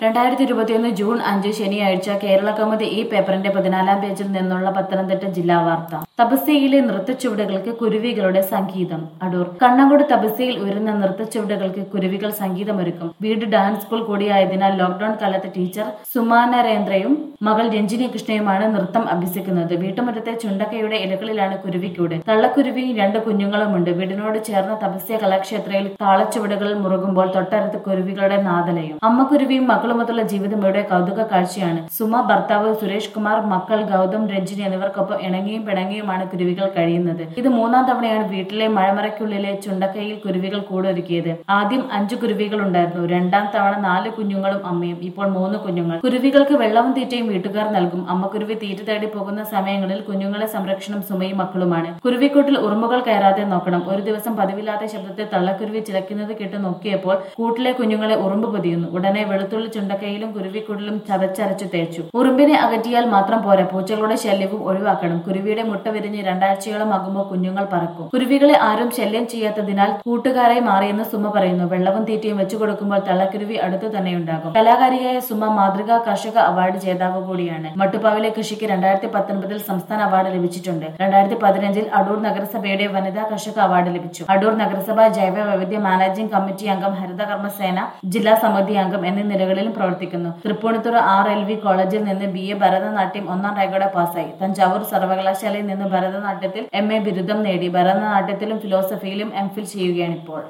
രണ്ടായിരത്തി ഇരുപത്തിയൊന്ന് ജൂൺ അഞ്ച് ശനിയാഴ്ച കേരള കൗമുദി ഈ പേപ്പറിന്റെ പതിനാലാം പേജിൽ നിന്നുള്ള പത്തനംതിട്ട ജില്ലാ വാർത്ത തപസ്യയിലെ നൃത്തച്ചുവടുകൾക്ക് കുരുവികളുടെ സംഗീതം അടൂർ കണ്ണങ്കോട് തപസ്യയിൽ ഉയരുന്ന നൃത്തച്ചുവടുകൾക്ക് കുരുവികൾ സംഗീതമൊരുക്കും വീട് ഡാൻസ് സ്കൂൾ കൂടിയായതിനാൽ ലോക്ഡൌൺ കാലത്ത് ടീച്ചർ സുമാ നരേന്ദ്രയും മകൾ രഞ്ജിനി കൃഷ്ണയുമാണ് നൃത്തം അഭ്യസിക്കുന്നത് വീട്ടുമുറ്റത്തെ ചുണ്ടക്കയുടെ ഇലകളിലാണ് കുരുവിക്കൂട് തള്ളക്കുരുവിയും രണ്ട് കുഞ്ഞുങ്ങളുമുണ്ട് വീടിനോട് ചേർന്ന തപസ്യ കലാക്ഷേത്രയിൽ താളച്ചുവടുകൾ മുറുകുമ്പോൾ തൊട്ടടുത്ത് കുരുവികളുടെ നാദലയും അമ്മക്കുരുവിയും മക്കളുമൊത്തുള്ള ജീവിതം ഇവിടെ കൗതുക കാഴ്ചയാണ് സുമ ഭർത്താവ് സുരേഷ് കുമാർ മക്കൾ ഗൗതം രഞ്ജിനി എന്നിവർക്കൊപ്പം ഇണങ്ങിയും പിണങ്ങിയുമാണ് കുരുവികൾ കഴിയുന്നത് ഇത് മൂന്നാം തവണയാണ് വീട്ടിലെ മഴമറയ്ക്കുള്ളിലെ ചുണ്ടക്കയിൽ കുരുവികൾ കൂടൊരുക്കിയത് ആദ്യം അഞ്ചു കുരുവികൾ ഉണ്ടായിരുന്നു രണ്ടാം തവണ നാല് കുഞ്ഞുങ്ങളും അമ്മയും ഇപ്പോൾ മൂന്ന് കുഞ്ഞുങ്ങൾ കുരുവികൾക്ക് വെള്ളവും തീറ്റയും വീട്ടുകാർ നൽകും അമ്മക്കുരുവി തീറ്റ തേടി പോകുന്ന സമയങ്ങളിൽ കുഞ്ഞുങ്ങളെ സംരക്ഷണം സുമയും മക്കളുമാണ് കുരുവിക്കൂട്ടിൽ ഉറുമ്പുകൾ കയറാതെ നോക്കണം ഒരു ദിവസം പതിവില്ലാത്ത ശബ്ദത്തിൽ തള്ളക്കുരുവി ചിലക്കുന്നത് കേട്ട് നോക്കിയപ്പോൾ കൂട്ടിലെ കുഞ്ഞുങ്ങളെ ഉറുമ്പ് പൊതിയുന്നു ഉടനെ വെളുത്തുള്ളി ചുണ്ടക്കയിലും കുരുവിക്കൂട്ടിലും ചതച്ചരച്ചു തേച്ചു ഉറുമ്പിനെ അകറ്റിയാൽ മാത്രം പോരാ പൂച്ചകളുടെ ശല്യവും ഒഴിവാക്കണം കുരുവിയുടെ മുട്ട വിരിഞ്ഞ് രണ്ടാഴ്ചയോളം ആകുമ്പോൾ കുഞ്ഞുങ്ങൾ പറക്കും കുരുവികളെ ആരും ശല്യം ചെയ്യാത്തതിനാൽ കൂട്ടുകാരായി മാറിയെന്ന് സുമ പറയുന്നു വെള്ളവും തീറ്റയും വെച്ചു കൊടുക്കുമ്പോൾ തള്ളക്കുരുവി അടുത്തു തന്നെയുണ്ടാകും കലാകാരിയായ സുമ മാതൃകാ കർഷക അവാർഡ് ജേതാവ് കൂടിയാണ് മട്ടുപ്പാവിലെ കൃഷിക്ക് രണ്ടായിരത്തി പത്തൊൻപതിൽ സംസ്ഥാന അവാർഡ് ലഭിച്ചിട്ടുണ്ട് രണ്ടായിരത്തി പതിനഞ്ചിൽ അടൂർ നഗരസഭയുടെ വനിതാ കർഷക അവാർഡ് ലഭിച്ചു അടൂർ നഗരസഭ ജൈവ വൈവിധ്യ മാനേജിംഗ് കമ്മിറ്റി അംഗം ഹരിതകർമ്മസേന ജില്ലാ സമിതി അംഗം എന്നീ നിലകളിലും പ്രവർത്തിക്കുന്നു തൃപ്പൂണിത്തുറ ആർ എൽ വി കോളേജിൽ നിന്ന് ബി എ ഭരതനാട്യം ഒന്നാം റാങ്കോടെ പാസ്സായി തഞ്ചാവൂർ സർവകലാശാലയിൽ നിന്ന് ഭരതനാട്യത്തിൽ എം എ ബിരുദം നേടി ഭരതനാട്യത്തിലും ഫിലോസഫിയിലും എം ഫിൽ ചെയ്യുകയാണിപ്പോൾ